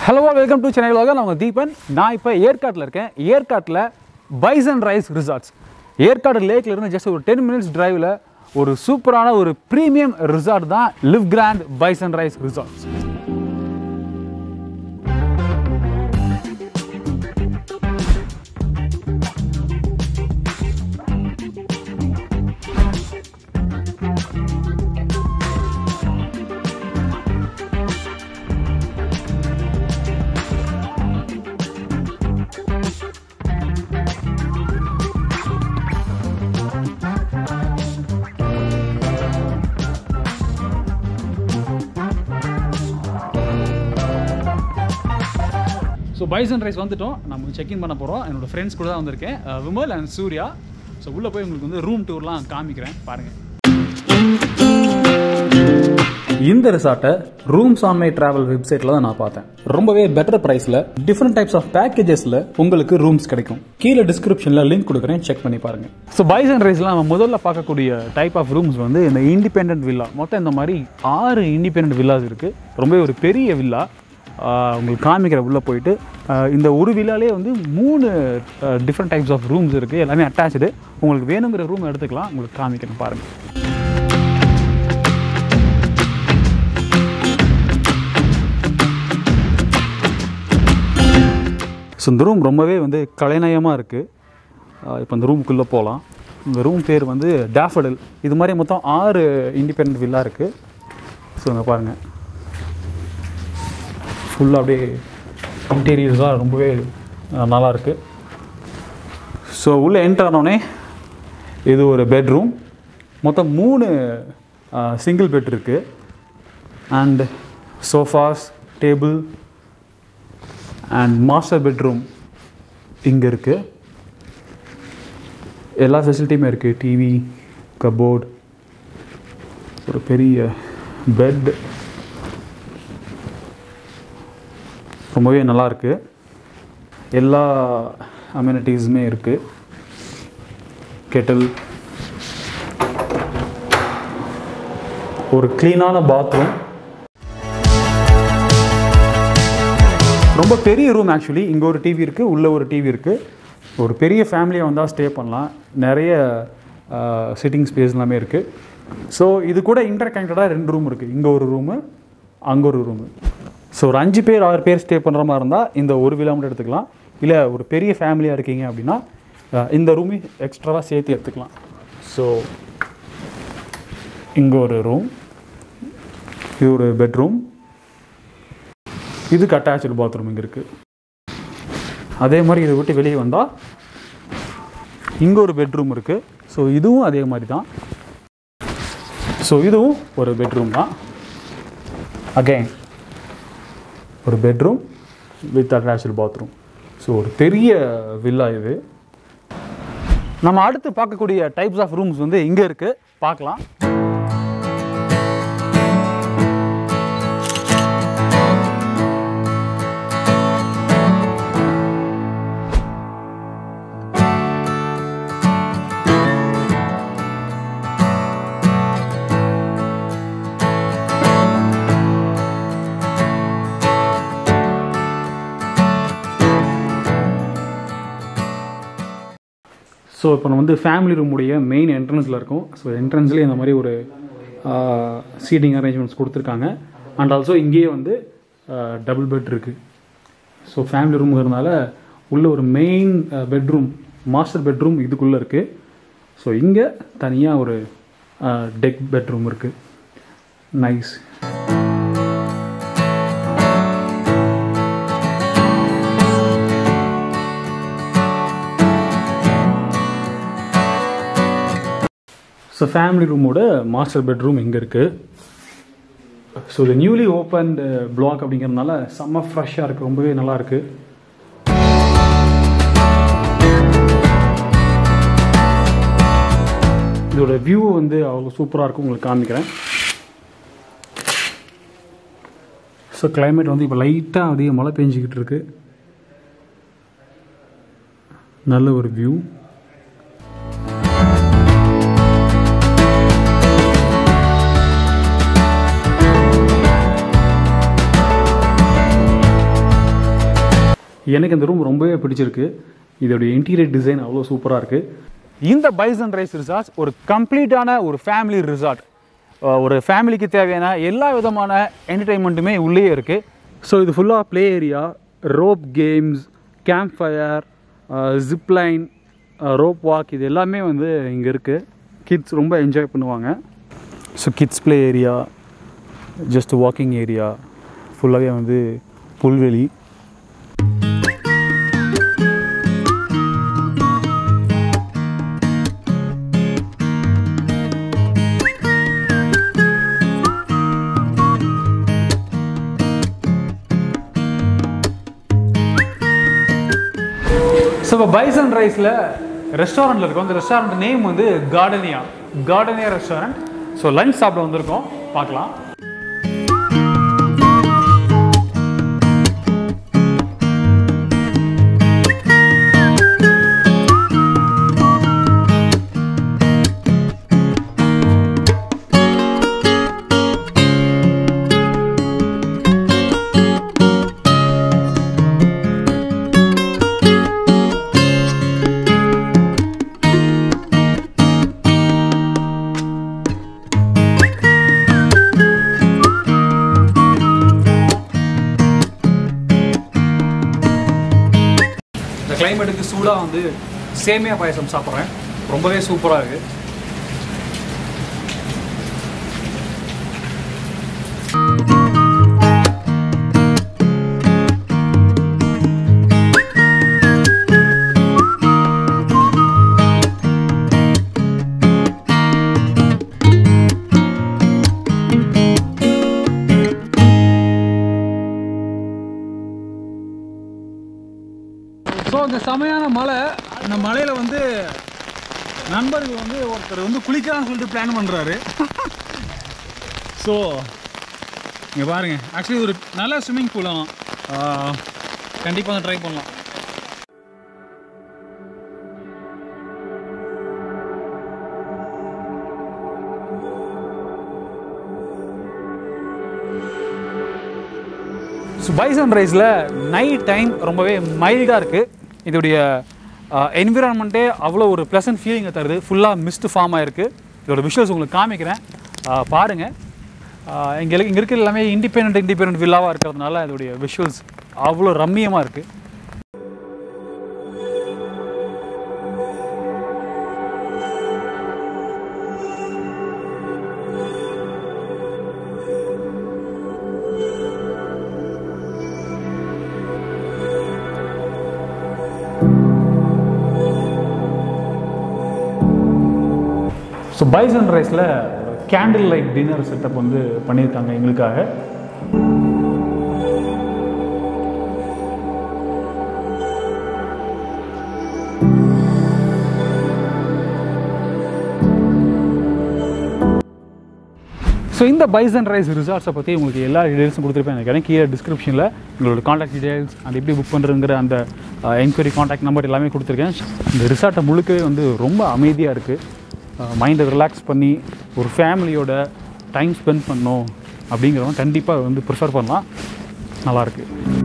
Hello welcome to Chennai vlog. நான் உங்கள் தீபன் நான் இப்போ ஏற்காட்டில் இருக்கேன் ஏற்காட்டில் பைசன் ரைஸ் ரிசார்ட்ஸ் ஏற்காடு லேக்ல இருந்து ஜஸ்ட் ஒரு டென் மினிட்ஸ் டிரைவில் ஒரு சூப்பரான ஒரு ப்ரீமியம் ரிசார்ட் தான் live grand bison rise resorts so bison rise வந்துட்டோம் நம்ம செக்இன் பண்ண போகிறோம் என்னோட ஃப்ரெண்ட்ஸ் கூட தான் வந்திருக்கேன் ah Vimal and Surya so உள்ளே போய் உங்களுக்கு வந்து ரூம் டூர்லாம் காமிக்கிறேன் பாருங்கள் இந்த ரிசார்ட்டை ரூம்ஸ் ஆன் மை டிராவல் வெப்சைட்டில் தான் நான் பார்த்தேன் ரொம்பவே பெட்டர் ப்ரைஸில் டிஃப்ரெண்ட் டைப்ஸ் ஆஃப் பேக்கேஜஸில் உங்களுக்கு ரூம்ஸ் கிடைக்கும் கீழே டிஸ்கிரிப்ஷனில் லிங்க் கொடுக்குறேன் செக் பண்ணி பாருங்க ஸோ பாய்ஸ் அண்ட் ரைஸ்ல நம்ம முதல்ல பார்க்கக்கூடிய டைப் ஆஃப் ரூம்ஸ் வந்து இந்த இண்டிபெண்டன்ட் வில்லா மொத்தம் இந்த மாதிரி ஆறு இண்டிபெண்டன்ட் வில்லாஸ் இருக்குது ரொம்பவே ஒரு பெரிய வில்லா உங்களுக்கு காமிக்கிற உள்ளே போயிட்டு ஆஹ் இந்த ஒரு வில்லாலே வந்து மூணு டிஃப்ரெண்ட் டைப்ஸ் ஆஃப் ரூம்ஸ் இருக்குது எல்லாமே அட்டாச்சு உங்களுக்கு வேணுங்கிற ரூம் எடுத்துக்கலாம் உங்களுக்கு காமிக்கிறேன் பாருங்கள் ஸோ இந்த ரூம் ரொம்பவே வந்து கலைநயமாக இருக்குது இப்போ இந்த ரூமுக்குள்ளே போகலாம் இந்த ரூம் பேர் வந்து டேஃபடல் இது மாதிரி மொத்தம் ஆறு இண்டிபெண்ட் வில்லா இருக்குது ஸோ இங்கே பாருங்கள் ஃபுல்லாக அப்படியே இன்டீரியர்ஸாக ரொம்பவே அஹ், நல்லா இருக்குது ஸோ உள்ளே என்டர் ஆனோடனே இது ஒரு பெட்ரூம் மொத்தம் மூணு சிங்கிள் பெட் இருக்குது and sofas table and master bedroom இங்கே இருக்குது எல்லா ஃபெசிலிட்டியுமே இருக்குது டிவி கபோர்ட் ஒரு பெரிய பெட் ரொம்பவே நல்லா இருக்கு எல்லா அம்யூனிட்டிஸுமே இருக்குது கெட்டில் ஒரு க்ளீனான பாத்ரூம் ரொம்ப பெரிய ரூம் ஆக்சுவலி இங்கே ஒரு டிவி இருக்குது உள்ளே ஒரு டிவி இருக்குது ஒரு பெரிய ஃபேமிலியாக வந்தால் ஸ்டே பண்ணலாம் நிறைய சிட்டிங் ஸ்பேஸ் எல்லாமே இருக்குது ஸோ இது கூட இன்டர் கனெக்டடாக ரெண்டு ரூம் இருக்குது இங்கே ஒரு ரூமு அங்கே ஒரு ரூமு ஸோ ஒரு அஞ்சு பேர் ஆறு பேர் ஸ்டே பண்ணுற மாதிரி இருந்தால் இந்த ஒரு விழா மட்டும் எடுத்துக்கலாம் இல்லை ஒரு பெரிய ஃபேமிலியாக இருக்கீங்க அப்படின்னா அஹ், இந்த ரூமு எக்ஸ்ட்ராவாக சேர்த்து எடுத்துக்கலாம் ஸோ இங்கே ஒரு ரூம் இது ஒரு பெட்ரூம் இதுக்கு அட்டாச்சு பாத்ரூம் இங்கே இருக்குது அதே மாதிரி இதை விட்டு வெளியே வந்தால் இங்கே ஒரு பெட்ரூம் இருக்குது ஸோ இதுவும் அதே மாதிரி தான் ஸோ இதுவும் ஒரு பெட்ரூம் தான் அகைன் ஒரு bedroom with attach bathroom so ஒரு பெரிய வில்லா இது நம்ம அடுத்து பார்க்கக்கூடிய டைப்ஸ் ஆஃப் ரூம்ஸ் வந்து இங்கே இருக்குது பார்க்கலாம் ஸோ இப்போ நம்ம வந்து ஃபேமிலி ரூமுடைய மெயின் என்ட்ரன்ஸில் இருக்கும் ஸோ என்ட்ரன்ஸ்லேயே இந்த மாதிரி ஒரு சீட்டிங் அரேஞ்ச்மெண்ட்ஸ் கொடுத்துருக்காங்க அண்ட் ஆல்சோ இங்கேயே வந்து டபுள் பெட் இருக்குது ஸோ ஃபேமிலி ரூமுங்கிறதுனால உள்ள ஒரு மெயின் பெட்ரூம் மாஸ்டர் பெட்ரூம் இதுக்குள்ளே இருக்குது ஸோ இங்கே தனியாக ஒரு டெக் பெட்ரூம் இருக்குது நைஸ் ஸோ ஃபேமிலி ரூமோட மாஸ்டர் பெட்ரூம் இங்கே இருக்குது ஸோ இது நியூலி ஓப்பன் பிளாக் அப்படிங்கிறதுனால செம்ம ஃப்ரெஷ்ஷாக இருக்குது ரொம்பவே நல்லா இருக்குது இதோட வியூ வந்து அவ்வளோ சூப்பராக இருக்கும் உங்களுக்கு காமிக்கிறேன் ஸோ climate வந்து இப்போ லைட்டாக அதிக மழை பெஞ்சிக்கிட்டு இருக்கு நல்ல ஒரு வியூ எனக்கு இந்த ரூம் ரொம்பவே பிடிச்சிருக்கு இதோடைய இன்டீரியர் டிசைன் அவ்வளோ சூப்பராக இருக்குது இந்த பைசன் ரைஸ் ரிசார்ட்ஸ் ஒரு கம்ப்ளீட்டான ஒரு ஃபேமிலி ரிசார்ட் ஒரு ஃபேமிலிக்கு தேவையான எல்லா விதமான என்டர்டெயின்மெண்ட்டுமே உள்ளேயே இருக்குது ஸோ இது ஃபுல்லாக play area rope games camp fire zipline rope walk இது எல்லாமே வந்து இங்கே இருக்குது கிட்ஸ் ரொம்ப என்ஜாய் பண்ணுவாங்க so kids play area just walking area ஃபுல்லாகவே வந்து புல்வெளி ஸோ இப்போ பைசன் ரைஸில் ரெஸ்டாரண்ட்டில் இருக்கோம் அந்த ரெஸ்டாரண்ட் நேம் வந்து gardenia gardenia restaurant so lunch சாப்பிட வந்திருக்கோம் பார்க்கலாம் இந்த கிளைமேட்டுக்கு சூடாக வந்து சேமியா பாயசம் சாப்பிட்றேன் ரொம்பவே சூப்பராக இருக்குது ஸோ இந்த செமையான மலை இந்த மலையில் வந்து நண்பர்கள் வந்து ஒருத்தர் வந்து குளிக்கலாம்னு சொல்லிட்டு பிளான் பண்ணுறாரு ஸோ இங்கே பாருங்க ஆக்சுவலி ஒரு நல்ல ஸ்விம்மிங் பூலாம் கண்டிப்பாக வந்து ட்ரை பண்ணலாம் ஸோ பைசன் ரைஸில் நைட் டைம் ரொம்பவே மைல்டாக இருக்குது இதோடைய என்விரான்மெண்ட்டே அவ்வளோ ஒரு ப்ளசன்ட் ஃபீலிங்கை தருது ஃபுல்லாக மிஸ்ட் ஃபார்ம் ஆயிருக்கு இதோட விஷுவல்ஸ் உங்களுக்கு காமிக்கிறேன் ஆஹ் பாருங்க இங்கே இங்கே இருக்கிற எல்லாமே இண்டிபெண்ட் இண்டிபெண்ட் வில்லாவாக இருக்கிறதுனால இதோடைய விஷுவல்ஸ் அவ்வளோ ரம்மியமாக இருக்குது ஸோ பைசன் ரைஸில் கேண்டில் லைட் டின்னர் செட்டப் வந்து பண்ணியிருக்காங்க எங்களுக்காக ஸோ இந்த பைசன் ரைஸ் ரிசார்ட்ஸை பற்றி உங்களுக்கு எல்லா டீடைல்ஸும் கொடுத்துருப்பேன் நினைக்கிறேன் கீழே டிஸ்கிரிப்ஷனில் உங்களோட காண்டாக்ட் டீடைல்ஸ் அது எப்படி புக் பண்ணுறதுங்கிற அந்த என்கொயரி காண்டாக்ட் நம்பர் எல்லாமே கொடுத்துருக்கேன் இந்த ரிசார்ட்டை முழுக்கவே வந்து ரொம்ப அமைதியாக இருக்குது மைண்டை ரிலாக்ஸ் பண்ணி ஒரு ஃபேமிலியோட டைம் ஸ்பெண்ட் பண்ணோம் அப்படிங்கிறவங்க கண்டிப்பாக வந்து ப்ரிஃபர் பண்ணலாம் நல்லாயிருக்கு